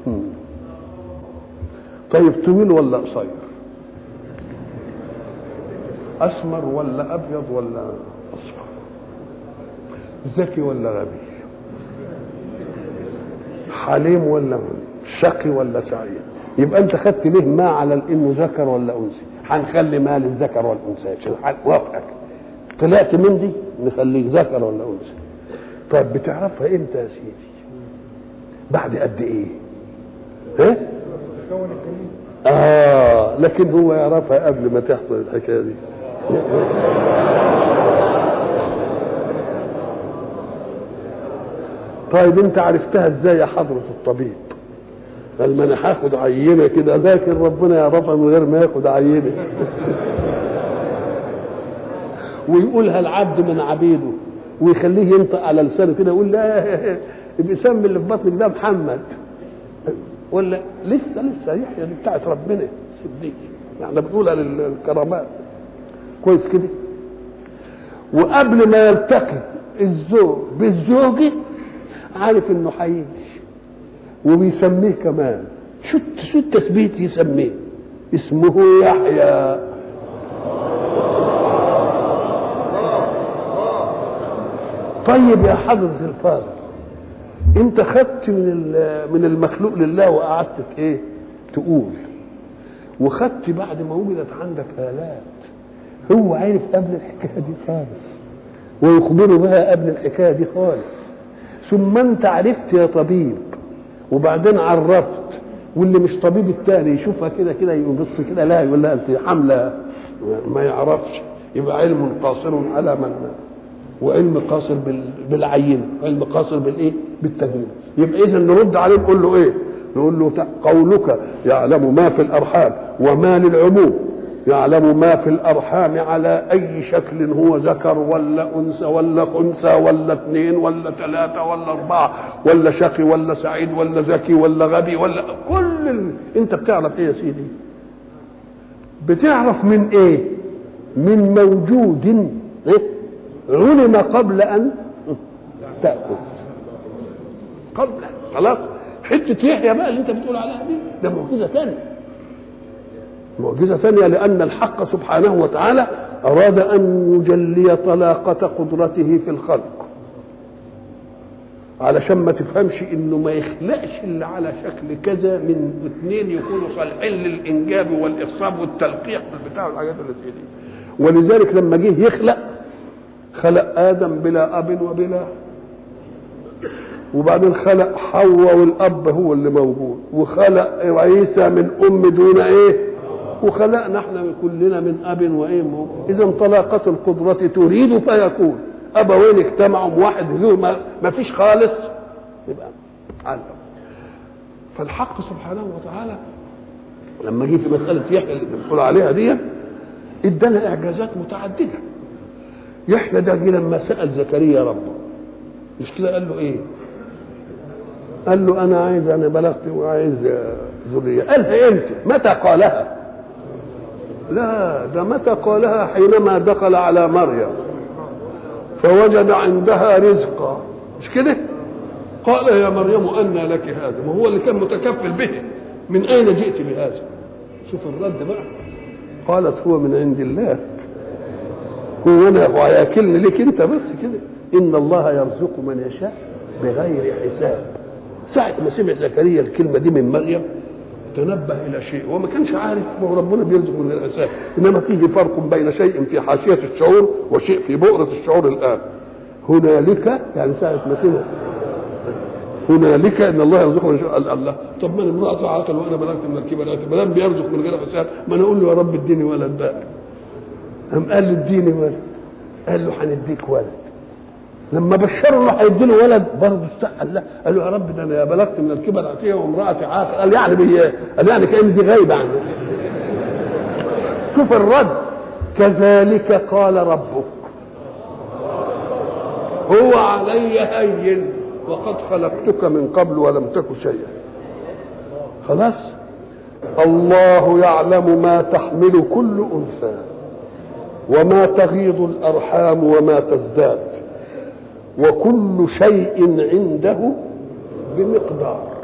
مم. طيب طويل ولا قصير اسمر ولا ابيض ولا اصفر ذكي ولا غبي حليم ولا شقي ولا سعيد يبقى انت خدت ليه ما على انه ذكر ولا انثى هنخلي ما للذكر والانثى عشان وافقك طلعت من دي نخليك ذكر ولا انثى طيب بتعرفها امتى يا سيدي بعد قد ايه ها اه لكن هو يعرفها قبل ما تحصل الحكايه دي طيب انت عرفتها ازاي يا حضرة الطبيب قال ما انا هاخد عينه كده لكن ربنا يعرفها من غير ما ياخد عينه ويقولها العبد من عبيده ويخليه ينطق على لسانه كده يقول لا يبقى سمي اللي في بطنك ده محمد ولا لسه لسه يحيى دي بتاعت ربنا صديق يعني بنقولها للكرامات كويس كده وقبل ما يلتقي الزوج بالزوجه عارف انه هيجي وبيسميه كمان شو شو التثبيت يسميه اسمه يحيى طيب يا حضرة الفاضل انت خدت من من المخلوق لله وقعدت ايه تقول وخدت بعد ما وجدت عندك آلات هو عارف قبل الحكايه دي خالص ويخبره بها قبل الحكايه دي خالص ثم انت عرفت يا طبيب وبعدين عرفت واللي مش طبيب التاني يشوفها كده كده يبص كده لا يقول لها انت حامله ما يعرفش يبقى علم قاصر على من وعلم قاصر بالعينه علم قاصر بالايه بالتجربه يبقى اذا نرد عليه نقول له ايه نقول له قولك يعلم ما في الارحام وما للعموم يعلم ما في الارحام على اي شكل هو ذكر ولا انثى ولا انثى ولا اثنين ولا ثلاثه ولا اربعه ولا شقي ولا سعيد ولا ذكي ولا غبي ولا كل ال... انت بتعرف ايه يا سيدي بتعرف من ايه من موجود إيه؟ علم قبل ان تاخذ قبل خلاص حته يحيى بقى اللي انت بتقول عليها دي ده معجزه ثانيه معجزة ثانية لأن الحق سبحانه وتعالى أراد أن يجلي طلاقة قدرته في الخلق علشان ما تفهمش انه ما يخلقش الا على شكل كذا من اثنين يكونوا صالحين للانجاب والاخصاب والتلقيح والبتاع والحاجات اللي زي دي ولذلك لما جه يخلق خلق ادم بلا اب وبلا وبعدين خلق حواء والاب هو اللي موجود وخلق عيسى من ام دون ايه وخلقنا احنا كلنا من اب وام اذا طلاقه القدره تريد فيكون ابوين اجتمعوا واحد له ما فيش خالص يبقى علم فالحق سبحانه وتعالى لما جه في مساله يحيى اللي بنقول عليها دي ادانا اعجازات متعدده يحيى ده جه لما سال زكريا ربه مش كده قال له ايه؟ قال له انا عايز انا بلغت وعايز ذريه قالها امتى؟ متى قالها؟ لا ده متى قالها حينما دخل على مريم فوجد عندها رزقا مش كده قال يا مريم أنى لك هذا ما هو اللي كان متكفل به من أين جئت بهذا شوف الرد بقى قالت هو من عند الله هو انا وهياكلني ليك انت بس كده ان الله يرزق من يشاء بغير حساب ساعة ما سمع زكريا الكلمة دي من مريم تنبه الى شيء وما كانش عارف ما هو ربنا بيرزق من الاساس انما فيه فرق بين شيء في حاشيه الشعور وشيء في بؤره الشعور الان هنالك يعني ساعه ما سمع هنالك ان الله يرزقه من شاء الله طب ما انا امراه عاقل وانا بلغت من الكبر ما دام بيرزق من غير حساب ما انا اقول له يا رب اديني ولد بقى قام قال له اديني ولد قال له هنديك ولد لما بشروا انه هيدي له ولد برضه استقل لا قال له يا رب ده انا بلغت من الكبر عتيه وامراتي عاقل قال يعني بي قال يعني كان دي غايبه عنه شوف الرد كذلك قال ربك هو علي هين وقد خلقتك من قبل ولم تك شيئا خلاص الله يعلم ما تحمل كل انثى وما تغيض الارحام وما تزداد وكل شيء عنده بمقدار